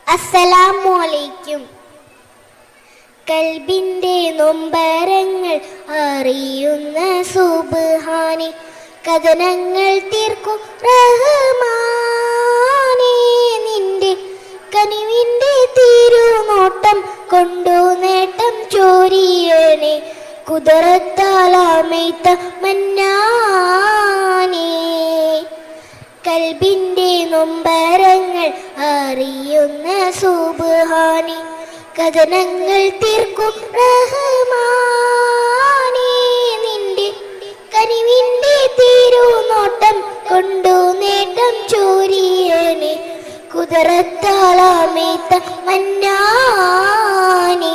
അസ്സലാമലൈക്കും കൽബിന്റെ നൊമ്പരങ്ങൾ അറിയുന്ന സുബ്ഹാനി കഥനങ്ങൾ തീർക്കും റഹ്മാനേ നിന്റെ കനിവിന്റെ തിരുനോട്ടം കൊണ്ടു നേട്ടം ചോരിയനെ കുതിരത്താലാമൈത്ത മന്നാനേ കൽബിന്റെ നൊമ്പരങ്ങൾ അറിയുന്ന സുബ്ഹാനി കഥനങ്ങൾ തീർക്കും റഹ്മാനേ നിന്റെ കനിവിന്റെ തിരുനോട്ടം കൊണ്ടു നേട്ടം ചോരിയനെ കുതിരത്താളാമേത്ത മന്നാനേ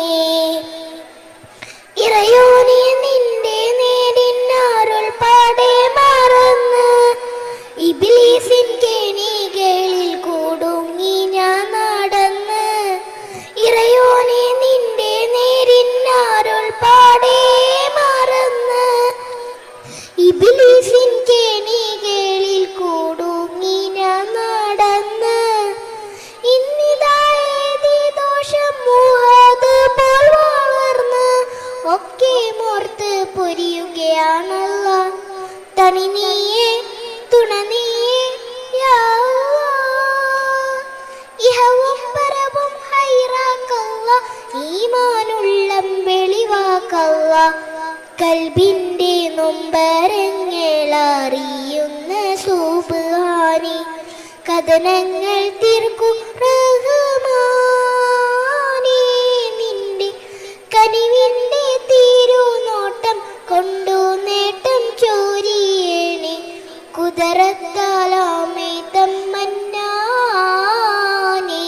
ഇറയോനെ നിന്റെ നേരിനാരുൾ പാടെ മറന്ന് ഇബിലീസിൻ കെണികളിൽ കൂടുങ്ങി ഞാൻ നടന്ന് ഇറയോനെ നിന്റെ നേരിനാരുൾ പാടെ മറന്ന് ഇബിലീസിൻ കെണികളിൽ കൂടുങ്ങി ഞാൻ നടന്ന് ഇന്നിതായതി ദോഷം മുഹത് പോൽ വളർന്ന് ഒക്കെ മോർത്ത് പൊരിയുകയാണല്ല തനി നീയെ തുണ നീയെ യാ അല്ലാഹ്. ഇഹവും പരവും ഹൈറാക്കല്ല ഈമാനുള്ളം വെളിവാക്കല്ല കൽബിന്റെ നൊമ്പരങ്ങൾ അറിയുന്ന സൂബാനി കഥനങ്ങൾ തീർക്കും റഹ്മാനേ നിന്റെ കനിവിന്റെ തിരുനോട്ടം കൊണ്ടു നേട്ടം ചോരിയേണി കുതിരത്താലാമേതം മന്നാനേ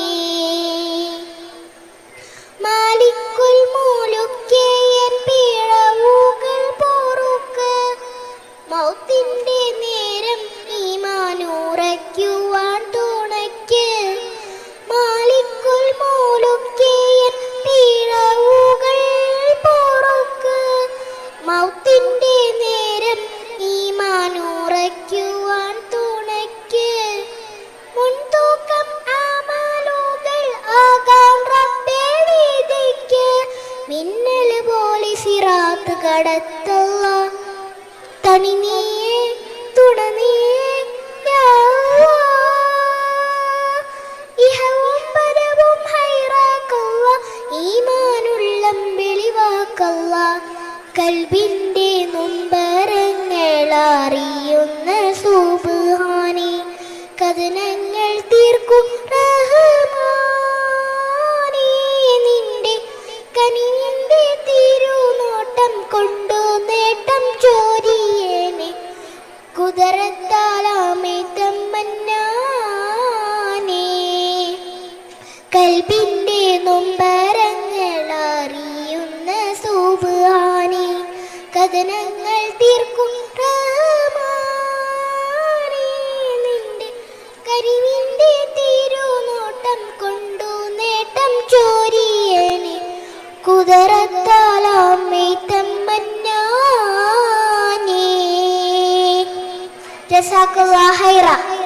മാലിക്കുൽ മൂലുക്കേയൻ പിഴവുകൾ പൊറുക്ക് മൗത്തിന്റെ നേരം ഈമാനുറയ്ക്കുവാൻ തുണയ്ക്ക് മാലിക്കുൽ മൂലുക്കേയൻ പിഴവുകൾ പൊറുക്ക് മൗത്തിന്റെ നേരം ഈമാനുറയ്ക്കുവാൻ തുണയ്ക്ക് മുൻതൂക്കം ആമാലുകൾ ആകാൻ റബ്ബേ വീതിക്ക് മിന്നൽ പോലെ സിറാത്ത് കടത്തല്ല തനി നീയെ തുണ നീയെ യാ അല്ലാഹ്. ഇഹവും പരവും ഹൈറാക്കല്ല ഈമാനുള്ളം വെളിവാക്കല്ല കൽബിന്റെ നൊമ്പരങ്ങൾ അറിയുന്ന സുബ്ഹാനി കഥനങ്ങൾ തീർക്കും റഹ്മാനേ നിന്റെ കനിയന്റെ തിരുനോട്ടം കൊണ്ടു നേട്ടം ചോരിയേനെ കുതിരത്താലാമേത്തം മന്നാനേ കൽബിന്റെ നൊമ്പരങ്ങൾ അറിയുന്ന സുബ്ഹാനി കഥനങ്ങൾ തീർക്കും റഹ്മാനേ നിന്റെ കരിവിന്റെ തിരുനോട്ടം കൊണ്ടു നേട്ടം ചോരിയനെ കുതിരത്താലാമേത്തം മന്നാനേ ജസാക്കുള്ള ഹൈറ